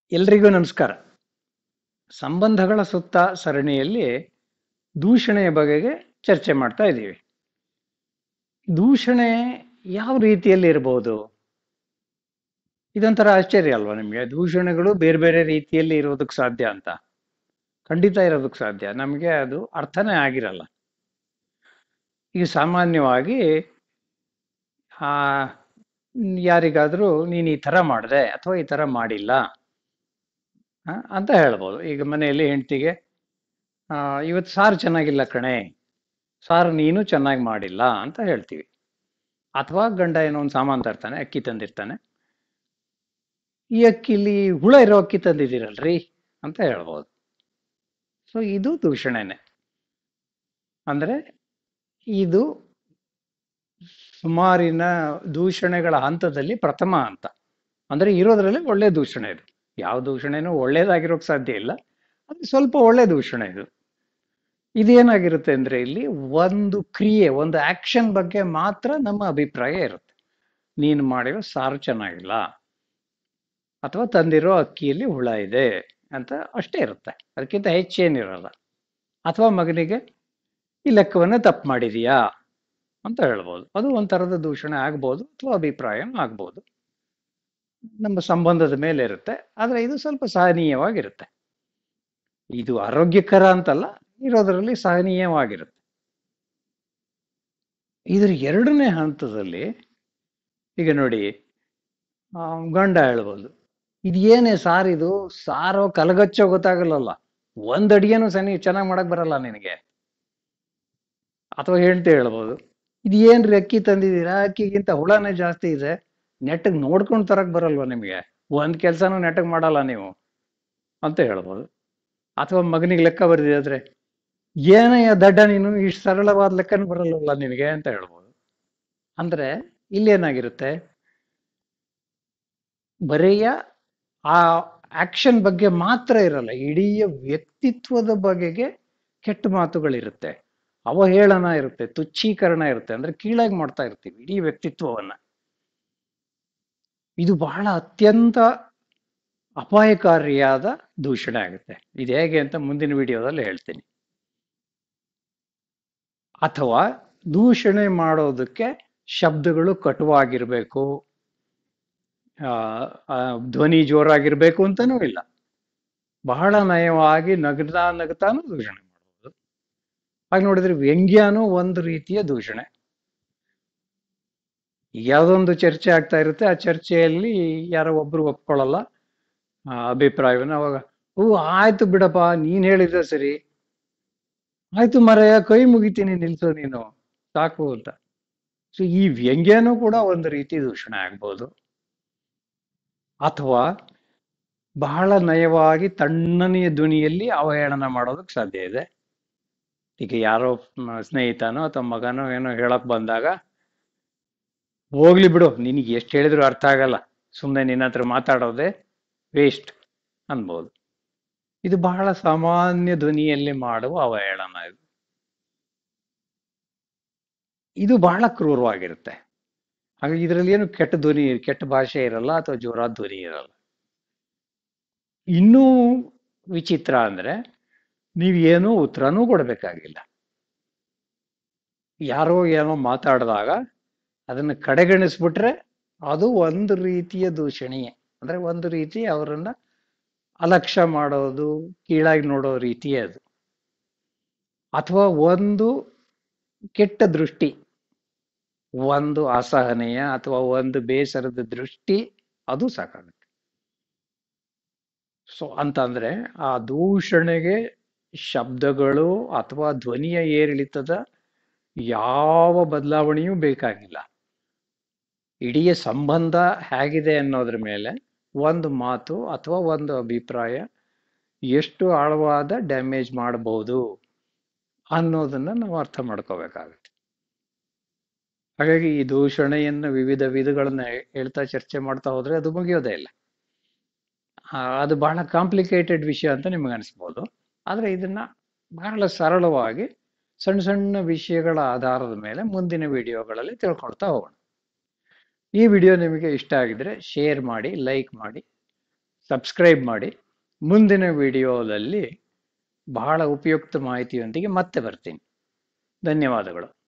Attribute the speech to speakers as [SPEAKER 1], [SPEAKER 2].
[SPEAKER 1] ಎಲ್ರಿಗೂ ನಮಸ್ಕಾರ ಸಂಬಂಧಗಳ ಸುತ್ತ ಸರಣಿಯಲ್ಲಿ ದೂಷಣೆಯ ಬಗೆಗೆ ಚರ್ಚೆ ಮಾಡ್ತಾ ಇದ್ದೀವಿ ದೂಷಣೆ ಯಾವ ರೀತಿಯಲ್ಲಿ ಇರಬಹುದು ಇದೊಂಥರ ಆಶ್ಚರ್ಯ ಅಲ್ವಾ ನಿಮಗೆ ದೂಷಣೆಗಳು ಬೇರೆ ಬೇರೆ ರೀತಿಯಲ್ಲಿ ಇರೋದಕ್ಕೆ ಸಾಧ್ಯ ಅಂತ ಖಂಡಿತ ಇರೋದಕ್ಕೆ ಸಾಧ್ಯ ನಮಗೆ ಅದು ಅರ್ಥನೇ ಆಗಿರಲ್ಲ ಈಗ ಸಾಮಾನ್ಯವಾಗಿ ಆ ಯಾರಿಗಾದರೂ ನೀನು ಈ ಥರ ಮಾಡಿದೆ ಅಥವಾ ಈ ಥರ ಮಾಡಿಲ್ಲ ಆ, ಅಂತ ಹೇಳ್ಬೋದು ಈಗ ಮನೆಯಲ್ಲಿ ಹೆಂಡ್ತಿಗೆ ಆ, ಇವತ್ತು ಸಾರು ಚೆನ್ನಾಗಿಲ್ಲ ಕಣೆ ಸಾರು ನೀನು ಚೆನ್ನಾಗಿ ಮಾಡಿಲ್ಲ ಅಂತ ಹೇಳ್ತೀವಿ ಅಥವಾ ಗಂಡ ಏನೋ ಒಂದು ಸಾಮಾನು ತರ್ತಾನೆ ಅಕ್ಕಿ ತಂದಿರ್ತಾನೆ ಈ ಅಕ್ಕಿಲಿ ಹುಳ ಇರೋ ಅಕ್ಕಿ ತಂದಿದ್ದೀರಲ್ರಿ ಅಂತ ಹೇಳ್ಬೋದು ಸೊ ಇದು ದೂಷಣೆನೆ ಅಂದ್ರೆ ಇದು ಸುಮಾರಿನ ದೂಷಣೆಗಳ ಹಂತದಲ್ಲಿ ಪ್ರಥಮ ಹಂತ ಅಂದ್ರೆ ಇರೋದ್ರಲ್ಲಿ ಒಳ್ಳೆ ದೂಷಣೆ ಇದು ಯಾವ ದೂಷಣೆನೂ ಒಳ್ಳೇದಾಗಿರೋಕ್ ಸಾಧ್ಯ ಇಲ್ಲ ಅದು ಸ್ವಲ್ಪ ಒಳ್ಳೆ ದೂಷಣೆ ಇದು ಇದೇನಾಗಿರುತ್ತೆ ಅಂದ್ರೆ ಇಲ್ಲಿ ಒಂದು ಕ್ರಿಯೆ ಒಂದು ಆಕ್ಷನ್ ಬಗ್ಗೆ ಮಾತ್ರ ನಮ್ಮ ಅಭಿಪ್ರಾಯ ಇರುತ್ತೆ ನೀನು ಮಾಡಿರೋ ಸಾರು ಚೆನ್ನಾಗಿಲ್ಲ ಅಥವಾ ತಂದಿರೋ ಅಕ್ಕಿಯಲ್ಲಿ ಹುಳ ಇದೆ ಅಂತ ಅಷ್ಟೇ ಇರುತ್ತೆ ಅದಕ್ಕಿಂತ ಹೆಚ್ಚೇನಿರಲ್ಲ ಅಥವಾ ಮಗನಿಗೆ ಈ ಲೆಕ್ಕವನ್ನ ತಪ್ಪು ಮಾಡಿದೀಯಾ ಅಂತ ಹೇಳ್ಬೋದು ಅದು ಒಂಥರದ ದೂಷಣೆ ಆಗ್ಬೋದು ಅಥವಾ ಅಭಿಪ್ರಾಯನೂ ಆಗ್ಬೋದು ನಮ್ಮ ಸಂಬಂಧದ ಮೇಲೆ ಇರುತ್ತೆ ಆದ್ರೆ ಇದು ಸ್ವಲ್ಪ ಸಹನೀಯವಾಗಿರುತ್ತೆ ಇದು ಆರೋಗ್ಯಕರ ಅಂತಲ್ಲ ಇರೋದರಲ್ಲಿ ಸಹನೀಯವಾಗಿರುತ್ತೆ ಇದ್ರ ಎರಡನೇ ಹಂತದಲ್ಲಿ ಈಗ ನೋಡಿ ಆ, ಗಂಡ ಹೇಳ್ಬೋದು ಇದೇನೇ ಸಾರಿದು ಸಾರೋ ಕಲಗಚ್ಚೋ ಗೊತ್ತಾಗಲ್ಲಲ್ಲ ಒಂದ್ ಅಡಿಗೆನೂ ಸನಿ ಚೆನ್ನಾಗಿ ಮಾಡಕ್ ಬರಲ್ಲ ನಿನಗೆ ಅಥವಾ ಹೇಳ್ತಿ ಹೇಳ್ಬೋದು ಇದೇನ್ರಿ ಅಕ್ಕಿ ತಂದಿದ್ದೀರಾ ಅಕ್ಕಿಗಿಂತ ಹುಳನೇ ಜಾಸ್ತಿ ಇದೆ ನೆಟ್ಟಗ್ ನೋಡ್ಕೊಂಡ್ ತರಕ್ ಬರಲ್ವಾ ನಿಮ್ಗೆ ಒಂದ್ ಕೆಲ್ಸನೂ ನೆಟ್ಟಗ್ ಮಾಡಲ್ಲ ನೀವು ಅಂತ ಹೇಳ್ಬೋದು ಅಥವಾ ಮಗನಿಗೆ ಲೆಕ್ಕ ಬರ್ದಿದ್ರೆ ಏನಯ್ಯ ದಡ್ಡ ನೀನು ಇಷ್ಟು ಸರಳವಾದ ಲೆಕ್ಕನೂ ಬರಲ್ಲವಲ್ಲ ನಿನಗೆ ಅಂತ ಹೇಳ್ಬೋದು ಅಂದ್ರೆ ಇಲ್ಲೇನಾಗಿರುತ್ತೆ ಬರೆಯ ಆ ಆಕ್ಷನ್ ಬಗ್ಗೆ ಮಾತ್ರ ಇರಲ್ಲ ಇಡೀ ವ್ಯಕ್ತಿತ್ವದ ಬಗೆಗೆ ಕೆಟ್ಟ ಮಾತುಗಳಿರುತ್ತೆ ಅವಹೇಳನ ಇರುತ್ತೆ ತುಚ್ಛೀಕರಣ ಇರುತ್ತೆ ಅಂದ್ರೆ ಕೀಳಾಗಿ ಮಾಡ್ತಾ ಇರ್ತೀವಿ ಇಡೀ ವ್ಯಕ್ತಿತ್ವವನ್ನ ಇದು ಬಹಳ ಅತ್ಯಂತ ಅಪಾಯಕಾರಿಯಾದ ದೂಷಣೆ ಆಗುತ್ತೆ ಇದು ಹೇಗೆ ಅಂತ ಮುಂದಿನ ವಿಡಿಯೋದಲ್ಲಿ ಹೇಳ್ತೀನಿ ಅಥವಾ ದೂಷಣೆ ಮಾಡೋದಕ್ಕೆ ಶಬ್ದಗಳು ಕಟುವಾಗಿರ್ಬೇಕು ಆ, ಆ, ಧ್ವನಿ ಜೋರಾಗಿರ್ಬೇಕು ಅಂತಾನೂ ಇಲ್ಲ ಬಹಳ ನಯವಾಗಿ ನಗ್ತಾ ನಗ್ತಾನು ದೂಷಣೆ ಮಾಡ್ಬೋದು ಹಾಗೆ ನೋಡಿದ್ರೆ ವ್ಯಂಗ್ಯನೂ ಒಂದು ರೀತಿಯ ದೂಷಣೆ ಯಾವುದೊಂದು ಚರ್ಚೆ ಆಗ್ತಾ ಇರುತ್ತೆ ಆ ಚರ್ಚೆಯಲ್ಲಿ ಯಾರೋ ಒಬ್ರು ಒಪ್ಕೊಳ್ಳಲ್ಲ ಆ ಅಭಿಪ್ರಾಯವನ್ನ ಅವಾಗ ಓ ಆಯ್ತು ಬಿಡಪ್ಪ ನೀನ್ ಹೇಳಿದ್ರೆ ಸರಿ ಆಯ್ತು ಮರಯ್ಯ ಕೈ ಮುಗಿತೀನಿ ನಿಲ್ಸು ನೀನು ಸಾಕು ಅಂತ ಸೊ ಈ ವ್ಯಂಗ್ಯನೂ ಕೂಡ ಒಂದು ರೀತಿ ದೂಷಣೆ ಆಗ್ಬೋದು ಅಥವಾ ಬಹಳ ನಯವಾಗಿ ತಣ್ಣನೆಯ ಧ್ವನಿಯಲ್ಲಿ ಅವಹೇಳನ ಮಾಡೋದಕ್ಕೆ ಸಾಧ್ಯ ಇದೆ ಈಗ ಯಾರೋ ಮ- ಸ್ನೇಹಿತನೋ ಅಥವಾ ಮಗನೋ ಏನೋ ಹೇಳಕ್ ಬಂದಾಗ ಹೋಗ್ಲಿ ಬಿಡು ನಿನಗೆ ಎಷ್ಟು ಹೇಳಿದ್ರು ಅರ್ಥ ಆಗಲ್ಲ ಸುಮ್ಮನೆ ನಿನ್ನ ಹತ್ರ ಮಾತಾಡೋದೇ ವೇಸ್ಟ್ ಅನ್ಬೋದು ಇದು ಬಹಳ ಸಾಮಾನ್ಯ ಧ್ವನಿಯಲ್ಲಿ ಮಾಡುವ ಅವಹೇಳನ ಇದು ಇದು ಬಹಳ ಕ್ರೂರವಾಗಿರುತ್ತೆ ಹಾಗಾಗಿ ಇದರಲ್ಲಿ ಏನು ಕೆಟ್ಟ ಧ್ವನಿ ಕೆಟ್ಟ ಭಾಷೆ ಇರಲ್ಲ ಅಥವಾ ಜೋರಾದ ಧ್ವನಿ ಇರಲ್ಲ ಇನ್ನೂ ವಿಚಿತ್ರ ಅಂದ್ರೆ ನೀವು ಏನೂ ಉತ್ತರನೂ ಕೊಡಬೇಕಾಗಿಲ್ಲ ಯಾರೋ ಏನೋ ಮಾತಾಡಿದಾಗ ಅದನ್ನು ಕಡೆಗಣಿಸ್ಬಿಟ್ರೆ ಅದು ಒಂದು ರೀತಿಯ ದೂಷಣೆಯೇ ಅಂದ್ರೆ ಒಂದು ರೀತಿ ಅವರನ್ನ ಅಲಕ್ಷ್ಯ ಮಾಡೋದು ಕೀಳಾಗಿ ನೋಡೋ ರೀತಿಯೇ ಅದು ಅಥವಾ ಒಂದು ಕೆಟ್ಟ ದೃಷ್ಟಿ ಒಂದು ಅಸಹನೆಯ ಅಥವಾ ಒಂದು ಬೇಸರದ ದೃಷ್ಟಿ ಅದು ಸಾಕಾಗುತ್ತೆ ಸೊ ಅಂತಂದ್ರೆ ಆ ದೂಷಣೆಗೆ ಶಬ್ದಗಳು ಅಥವಾ ಧ್ವನಿಯ ಏರಿಳಿತದ ಯಾವ ಬದಲಾವಣೆಯೂ ಬೇಕಾಗಿಲ್ಲ ಇಡೀ ಸಂಬಂಧ ಹೇಗಿದೆ ಅನ್ನೋದ್ರ ಮೇಲೆ ಒಂದು ಮಾತು ಅಥವಾ ಒಂದು ಅಭಿಪ್ರಾಯ ಎಷ್ಟು ಆಳವಾದ ಡ್ಯಾಮೇಜ್ ಮಾಡಬಹುದು ಅನ್ನೋದನ್ನ ನಾವು ಅರ್ಥ ಮಾಡ್ಕೋಬೇಕಾಗುತ್ತೆ ಹಾಗಾಗಿ ಈ ದೂಷಣೆಯನ್ನು ವಿವಿಧ ವಿಧಗಳನ್ನ ಹೇಳ್ತಾ ಚರ್ಚೆ ಮಾಡ್ತಾ ಹೋದ್ರೆ ಅದು ಮುಗಿಯೋದೇ ಇಲ್ಲ ಆ, ಅದು ಬಹಳ ಕಾಂಪ್ಲಿಕೇಟೆಡ್ ವಿಷಯ ಅಂತ ನಿಮಗೆ ಅನಿಸ್ಬೋದು ಆದ್ರೆ ಇದನ್ನ ಬಹಳ ಸರಳವಾಗಿ ಸಣ್ಣ ಸಣ್ಣ ವಿಷಯಗಳ ಆಧಾರದ ಮೇಲೆ ಮುಂದಿನ ವಿಡಿಯೋಗಳಲ್ಲಿ ತಿಳ್ಕೊಳ್ತಾ ಹೋಗೋಣ ಈ ವಿಡಿಯೋ ನಿಮಗೆ ಇಷ್ಟ ಆಗಿದ್ರೆ ಶೇರ್ ಮಾಡಿ ಲೈಕ್ ಮಾಡಿ ಸಬ್ಸ್ಕ್ರೈಬ್ ಮಾಡಿ ಮುಂದಿನ ವಿಡಿಯೋದಲ್ಲಿ ಬಹಳ ಉಪಯುಕ್ತ ಮಾಹಿತಿಯೊಂದಿಗೆ ಮತ್ತೆ ಬರ್ತೀನಿ ಧನ್ಯವಾದಗಳು